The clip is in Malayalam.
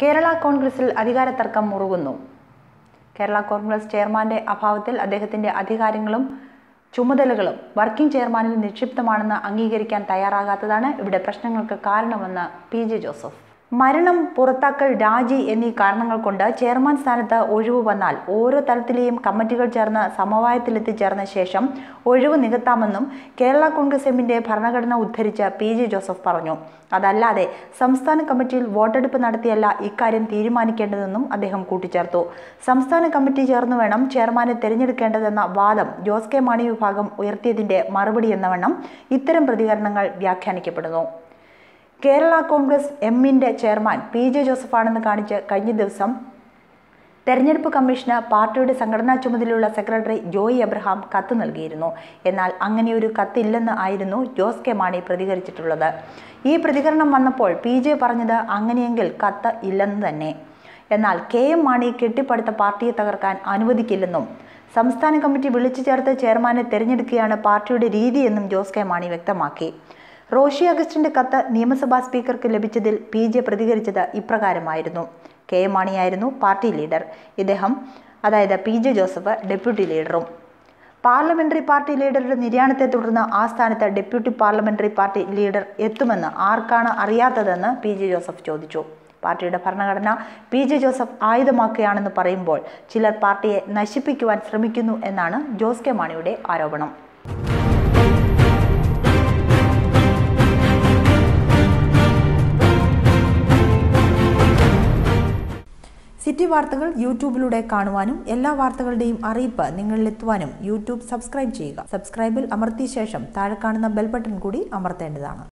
കേരള കോൺഗ്രസിൽ അധികാര തർക്കം മുറുകുന്നു കേരള കോൺഗ്രസ് ചെയർമാന്റെ അഭാവത്തിൽ അദ്ദേഹത്തിന്റെ അധികാരങ്ങളും ചുമതലകളും വർക്കിംഗ് ചെയർമാനിൽ നിക്ഷിപ്തമാണെന്ന് അംഗീകരിക്കാൻ തയ്യാറാകാത്തതാണ് ഇവിടെ പ്രശ്നങ്ങൾക്ക് കാരണമെന്ന് പി ജെ ജോസഫ് മരണം പുറത്താക്കൽ രാജി എന്നീ കാരണങ്ങൾ കൊണ്ട് ചെയർമാൻ സ്ഥാനത്ത് ഒഴിവ് വന്നാൽ ഓരോ തലത്തിലെയും കമ്മിറ്റികൾ ചേർന്ന് സമവായത്തിലെത്തിച്ചേർന്ന ശേഷം ഒഴിവ് നികത്താമെന്നും കേരള കോൺഗ്രസ് എമ്മിന്റെ ഭരണഘടന ഉദ്ധരിച്ച് പി ജെ ജോസഫ് പറഞ്ഞു അതല്ലാതെ സംസ്ഥാന കമ്മിറ്റിയിൽ വോട്ടെടുപ്പ് നടത്തിയല്ല ഇക്കാര്യം തീരുമാനിക്കേണ്ടതെന്നും അദ്ദേഹം കൂട്ടിച്ചേർത്തു സംസ്ഥാന കമ്മിറ്റി ചേർന്ന് വേണം ചെയർമാനെ തെരഞ്ഞെടുക്കേണ്ടതെന്ന വാദം ജോസ് കെ മാണി വിഭാഗം ഉയർത്തിയതിന്റെ മറുപടി എന്നവണ്ണം ഇത്തരം പ്രതികരണങ്ങൾ വ്യാഖ്യാനിക്കപ്പെടുന്നു കേരള കോൺഗ്രസ് എമ്മിന്റെ ചെയർമാൻ പി ജെ ജോസഫാണെന്ന് കാണിച്ച് കഴിഞ്ഞ ദിവസം തെരഞ്ഞെടുപ്പ് കമ്മീഷന് പാർട്ടിയുടെ സംഘടനാ ചുമതലയുള്ള സെക്രട്ടറി ജോയി എബ്രഹാം കത്ത് നൽകിയിരുന്നു എന്നാൽ അങ്ങനെയൊരു കത്തില്ലെന്ന് ആയിരുന്നു ജോസ് കെ മാണി പ്രതികരിച്ചിട്ടുള്ളത് ഈ പ്രതികരണം വന്നപ്പോൾ പി ജെ പറഞ്ഞത് അങ്ങനെയെങ്കിൽ കത്ത് ഇല്ലെന്ന് തന്നെ എന്നാൽ കെ എം മാണി കെട്ടിപ്പടുത്ത പാർട്ടിയെ തകർക്കാൻ അനുവദിക്കില്ലെന്നും സംസ്ഥാന കമ്മിറ്റി വിളിച്ചു ചേർത്ത് ചെയർമാനെ തെരഞ്ഞെടുക്കുകയാണ് പാർട്ടിയുടെ രീതിയെന്നും ജോസ് കെ മാണി വ്യക്തമാക്കി റോഷി അഗസ്റ്റിന്റെ കത്ത് നിയമസഭാ സ്പീക്കർക്ക് ലഭിച്ചതിൽ പി ജെ പ്രതികരിച്ചത് ഇപ്രകാരമായിരുന്നു കെ എം മാണിയായിരുന്നു പാർട്ടി ലീഡർ ഇദ്ദേഹം അതായത് പി ജെ ജോസഫ് ഡെപ്യൂട്ടി ലീഡറും പാർലമെന്ററി പാർട്ടി ലീഡറുടെ നിര്യാണത്തെ തുടർന്ന് ആ സ്ഥാനത്ത് ഡെപ്യൂട്ടി പാർലമെന്ററി പാർട്ടി ലീഡർ എത്തുമെന്ന് ആർക്കാണ് അറിയാത്തതെന്ന് പി ജെ ജോസഫ് ചോദിച്ചു പാർട്ടിയുടെ ഭരണഘടന പി ജെ ജോസഫ് ആയുധമാക്കുകയാണെന്ന് പറയുമ്പോൾ ചിലർ പാർട്ടിയെ നശിപ്പിക്കുവാൻ ശ്രമിക്കുന്നു എന്നാണ് ജോസ് കെ മാണിയുടെ ആരോപണം സിറ്റി വാർത്തകൾ യൂട്യൂബിലൂടെ കാണുവാനും എല്ലാ വാർത്തകളുടെയും അറിയിപ്പ് നിങ്ങളിലെത്തുവാനും യൂട്യൂബ് സബ്സ്ക്രൈബ് ചെയ്യുക സബ്സ്ക്രൈബിൽ അമർത്തിയ ശേഷം താഴെ കാണുന്ന ബെൽ ബട്ടൺ കൂടി അമർത്തേണ്ടതാണ്